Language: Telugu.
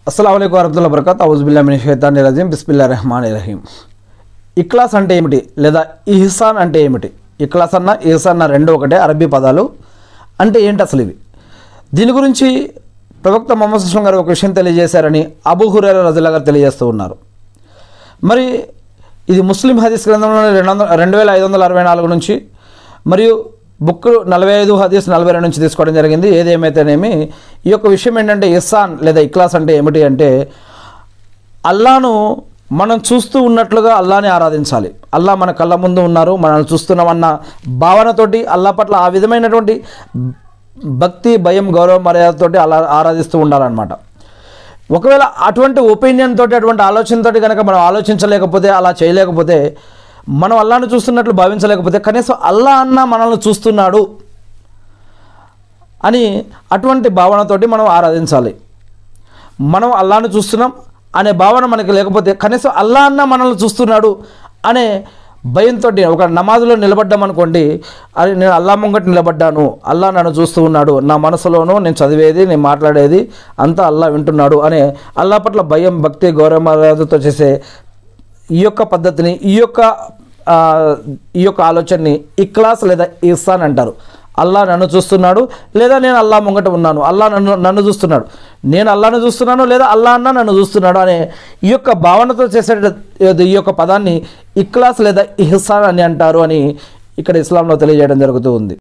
అస్సలం అయికు వరహతుల్లా బరకత్ అవుజుబిల్లా మిని షైతాన్ రజీం బిస్మిల్లా రెహమాన్ రహీం ఇక్లాస్ అంటే ఏమిటి లేదా ఇహ్సాన్ అంటే ఏమిటి ఇక్లాస్ అన్న ఇహ్సాన్ అన్న రెండు ఒకటే అరబీ పదాలు అంటే ఏంటి అసలు ఇవి దీని గురించి ప్రవక్త మొహమ్మద్ సుస్లం గారు ఒక విషయం తెలియజేశారని అబూ హురేర రజుల్లా గారు తెలియజేస్తూ ఉన్నారు మరి ఇది ముస్లిం హదీస్ గ్రంథంలో రెండు వందల రెండు వేల ఐదు వందల అరవై నాలుగు నుంచి మరియు బుక్ నలభై ఐదు హదీస్ నలభై రెండు నుంచి తీసుకోవడం జరిగింది ఏదేమైతేనేమి ఈ యొక్క విషయం ఏంటంటే ఇస్సాన్ లేదా ఇక్లాస్ అంటే ఏమిటి అంటే అల్లాను మనం చూస్తూ ఉన్నట్లుగా అల్లాని ఆరాధించాలి అల్లా మన కళ్ళ ముందు ఉన్నారు మనల్ని చూస్తున్నామన్న భావనతోటి అల్లా పట్ల ఆ విధమైనటువంటి భక్తి భయం గౌరవ మర్యాదతోటి అలా ఆరాధిస్తూ ఉండాలన్నమాట ఒకవేళ అటువంటి ఒపీనియన్ తోటి అటువంటి ఆలోచనతోటి కనుక మనం ఆలోచించలేకపోతే అలా చేయలేకపోతే మనం అల్లాను చూస్తున్నట్లు భావించలేకపోతే కనీసం అల్లా అన్న మనల్ని చూస్తున్నాడు అని అటువంటి భావనతోటి మనం ఆరాధించాలి మనం అల్లాను చూస్తున్నాం అనే భావన మనకి లేకపోతే కనీసం అల్లా అన్న మనల్ని చూస్తున్నాడు అనే భయంతో ఒక నమాజులో నిలబడ్డాం అనుకోండి అది నేను అల్లా ముంగట నిలబడ్డాను అల్లా నన్ను చూస్తూ ఉన్నాడు నా మనసులోనూ నేను చదివేది నేను మాట్లాడేది అంతా అల్లా వింటున్నాడు అనే అల్లా పట్ల భయం భక్తి గౌరవ మర్యాదతో చేసే ఈ యొక్క పద్ధతిని ఈ యొక్క ఆ, ఈ యొక్క ఆలోచనని ఇక్లాస్ లేదా ఇస్సాన్ అంటారు అల్లా నన్ను చూస్తున్నాడు లేదా నేను అల్లా ముంగట ఉన్నాను అల్లా నన్ను నన్ను చూస్తున్నాడు నేను అల్లాను చూస్తున్నాను లేదా అల్లా అన్న నన్ను చూస్తున్నాడు అనే ఈ యొక్క భావనతో చేసే ఈ యొక్క పదాన్ని ఇక్లాస్ లేదా ఇహ్సాన్ అని అంటారు అని ఇక్కడ ఇస్లాంలో తెలియజేయడం జరుగుతూ ఉంది